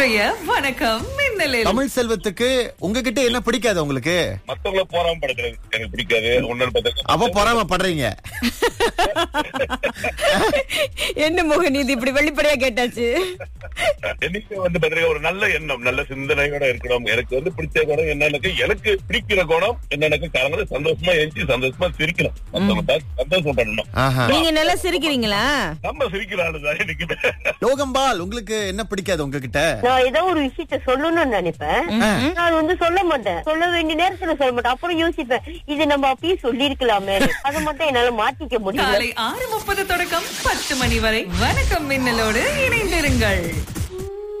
இன்றைய வணக்கம் மின்னலில் தமிழ் செல்வத்துக்கு உங்ககிட்ட என்ன பிடிக்காது உங்களுக்கு மத்தவங்கள போராம படுத்துறது எனக்கு பிடிக்காது ஒன்னு அவ பொறாம படுறீங்க என்ன மோகன் இது இப்படி வெளிப்படையா கேட்டாச்சு எனக்கு வந்து பாத்தீங்கன்னா ஒரு நல்ல எண்ணம் நல்ல சிந்தனையோட இருக்கணும் எனக்கு வந்து பிடிச்ச குணம் என்னன்னு எனக்கு பிடிக்கிற குணம் என்னன்னு காரணம் சந்தோஷமா எழுச்சி சந்தோஷமா சிரிக்கணும் மத்தவங்க பார்த்து சந்தோஷம் பண்ணணும் ஆஹா நீங்க நல்லா சிரிக்கிறீங்களா நம்ம சிரிக்கிற ஆளுதான் எனக்கு லோகம்பால் உங்களுக்கு என்ன பிடிக்காது உங்ககிட்ட நான் ஏதோ ஒரு விஷயத்த சொல்லணும்னு நினைப்பேன் நான் வந்து சொல்ல மாட்டேன் சொல்ல வேண்டிய நேரத்துல சொல்ல மாட்டேன் அப்புறம் யோசிப்பேன் இது நம்ம அப்பயே சொல்லிருக்கலாமே அதை மட்டும் என்னால மாத்திக்க முடியல காலை ஆறு முப்பது தொடக்கம் பத்து மணி வரை வணக்கம் மின்னலோடு இணைந்திருங்கள்